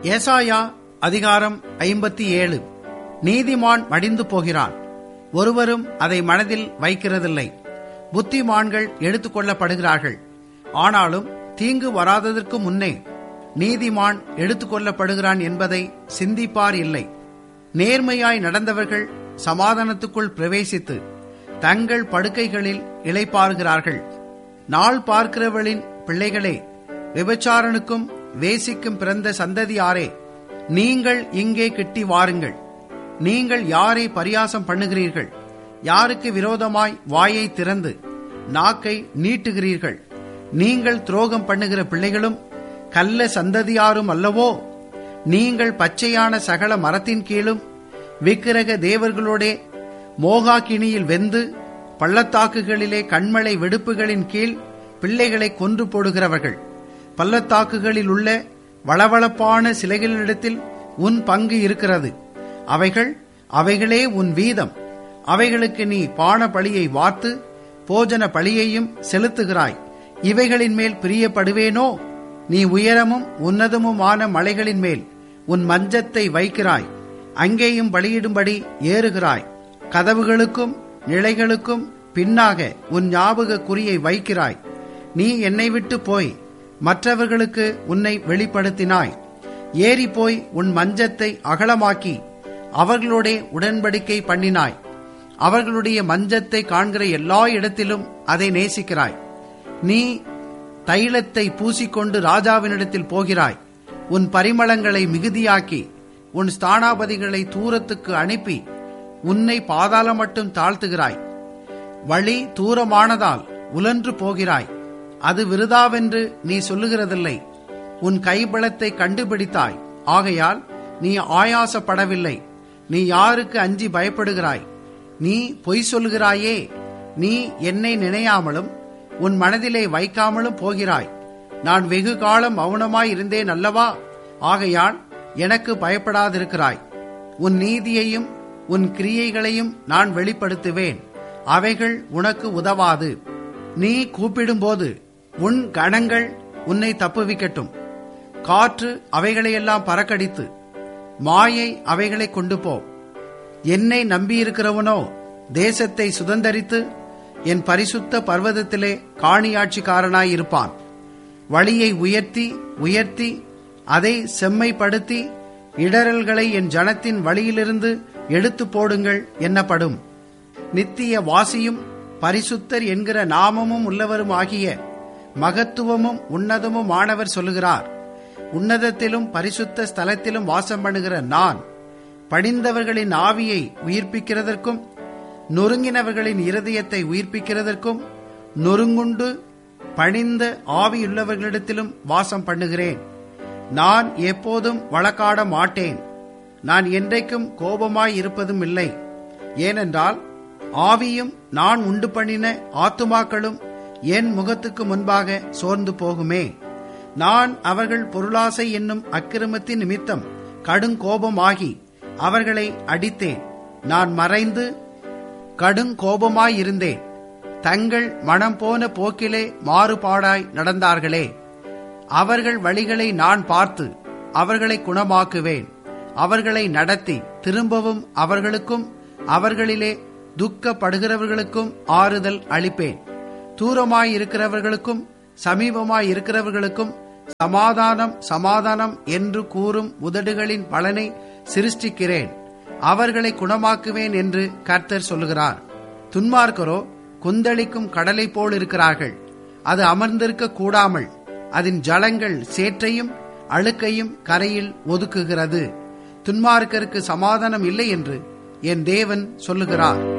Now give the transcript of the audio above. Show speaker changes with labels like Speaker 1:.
Speaker 1: ஏசாயா அதிகாரம் ஐம்பத்தி ஏழு நீதிமான் மடிந்து போகிறான் ஒருவரும் அதை மனதில் வைக்கிறதில்லை புத்திமான்கள் எடுத்துக்கொள்ளப்படுகிறார்கள் ஆனாலும் தீங்கு வராததற்கு முன்னே நீதிமான் எடுத்துக்கொள்ளப்படுகிறான் என்பதை சிந்திப்பார் இல்லை நேர்மையாய் நடந்தவர்கள் சமாதானத்துக்குள் பிரவேசித்து தங்கள் படுக்கைகளில் இளைப்பாறுகிறார்கள் நாள் பார்க்கிறவளின் பிள்ளைகளே விபச்சாரனுக்கும் வேசிக்கும் பிறந்த சந்ததியாரே நீங்கள் இங்கே கிட்டி வாருங்கள் நீங்கள் யாரை பரியாசம் பண்ணுகிறீர்கள் யாருக்கு விரோதமாய் வாயை திறந்து நாக்கை நீட்டுகிறீர்கள் நீங்கள் துரோகம் பண்ணுகிற பிள்ளைகளும் கள்ள சந்ததியாரும் அல்லவோ நீங்கள் பச்சையான சகல மரத்தின் கீழும் விக்கிரக தேவர்களோடே மோகாக்கினியில் வெந்து பள்ளத்தாக்குகளிலே கண்மலை வெடுப்புகளின் கீழ் பிள்ளைகளை கொன்று போடுகிறவர்கள் பள்ளத்தாக்குகளில் உள்ள வளவளப்பான சிலைகளிடத்தில் உன் பங்கு இருக்கிறது அவைகள் அவைகளே உன் வீதம் அவைகளுக்கு நீ பான பழியை வார்த்து போஜன பழியையும் செலுத்துகிறாய் இவைகளின் மேல் பிரியப்படுவேனோ நீ உயரமும் உன்னதமுமான மலைகளின் மேல் உன் மஞ்சத்தை வைக்கிறாய் அங்கேயும் பலியிடும்படி ஏறுகிறாய் கதவுகளுக்கும் நிலைகளுக்கும் பின்னாக உன் ஞாபக குறியை வைக்கிறாய் நீ என்னை விட்டு போய் மற்றவர்களுக்கு உன்னை வெளிப்படுத்தினாய் ஏறி போய் உன் மஞ்சத்தை அகலமாக்கி அவர்களோட உடன்படிக்கை பண்ணினாய் அவர்களுடைய மஞ்சத்தை காண்கிற எல்லா இடத்திலும் அதை நேசிக்கிறாய் நீ தைலத்தை பூசிக்கொண்டு ராஜாவினிடத்தில் போகிறாய் உன் பரிமளங்களை மிகுதியாக்கி உன் ஸ்தானாபதிகளை தூரத்துக்கு அனுப்பி உன்னை பாதாளம் மட்டும் தாழ்த்துகிறாய் வழி தூரமானதால் உலன்று போகிறாய் அது விருதாவென்று நீ சொல்லுகிறதில்லை உன் கைபலத்தை கண்டுபிடித்தாய் ஆகையால் நீ ஆயாசப்படவில்லை நீ யாருக்கு அஞ்சி பயப்படுகிறாய் நீ பொய் சொல்லுகிறாயே நீ என்னை நினையாமலும் உன் மனதிலே வைக்காமலும் போகிறாய் நான் வெகு காலம் மௌனமாய் இருந்தேன் அல்லவா ஆகையால் எனக்கு பயப்படாதிருக்கிறாய் உன் நீதியையும் உன் கிரியைகளையும் நான் வெளிப்படுத்துவேன் அவைகள் உனக்கு உதவாது நீ கூப்பிடும்போது உன் கணங்கள் உன்னை தப்புவிக்கட்டும் காற்று அவைகளையெல்லாம் பறக்கடித்து மாயை அவைகளை கொண்டு போ என்னை நம்பியிருக்கிறவனோ தேசத்தை சுதந்தரித்து என் பரிசுத்த பர்வதத்திலே காணியாட்சிக்காரனாய் இருப்பான் வழியை உயர்த்தி உயர்த்தி அதை செம்மைப்படுத்தி இடரல்களை என் ஜனத்தின் வழியிலிருந்து எடுத்து போடுங்கள் என்னப்படும் நித்திய வாசியும் பரிசுத்தர் என்கிற நாமமும் உள்ளவரும் ஆகிய மகத்துவமும் உன்னதமும் ஆனவர் சொல்லுகிறார் உன்னதத்திலும் பரிசுத்த ஸ்தலத்திலும் வாசம் பண்ணுகிற நான் படிந்தவர்களின் ஆவியை உயிர்ப்பிக்கிறதற்கும் நொறுங்கினவர்களின் இருதயத்தை உயிர்ப்பிக்கிறதற்கும் நொறுங்குண்டு பணிந்த ஆவியுள்ளவர்களிடத்திலும் வாசம் பண்ணுகிறேன் நான் எப்போதும் வழக்காட மாட்டேன் நான் என்றைக்கும் கோபமாய் இருப்பதும் இல்லை ஏனென்றால் ஆவியும் நான் உண்டு பண்ணின ஆத்துமாக்களும் என் முகத்துக்கு முன்பாக சோர்ந்து போகுமே நான் அவர்கள் பொருளாசை என்னும் அக்கிரமத்தின் நிமித்தம் கடுங்கோபமாகி அவர்களை அடித்தேன் நான் மறைந்து கடுங்கோபமாயிருந்தேன் தங்கள் மனம் போன போக்கிலே மாறுபாடாய் நடந்தார்களே அவர்கள் வழிகளை நான் பார்த்து அவர்களை குணமாக்குவேன் அவர்களை நடத்தி திரும்பவும் அவர்களுக்கும் அவர்களிலே துக்கப்படுகிறவர்களுக்கும் ஆறுதல் அளிப்பேன் தூரமாயிருக்கிறவர்களுக்கும் சமீபமாயிருக்கிறவர்களுக்கும் சமாதானம் சமாதானம் என்று கூறும் உதடுகளின் பலனை சிருஷ்டிக்கிறேன் அவர்களை குணமாக்குவேன் என்று கர்த்தர் சொல்லுகிறார் துன்மார்க்கரோ கொந்தளிக்கும் கடலை போல் இருக்கிறார்கள் அது அமர்ந்திருக்க கூடாமல் அதன் ஜலங்கள் சேற்றையும் அழுக்கையும் கரையில் ஒதுக்குகிறது துன்மார்க்கருக்கு சமாதானம் இல்லை என்று என் தேவன் சொல்லுகிறார்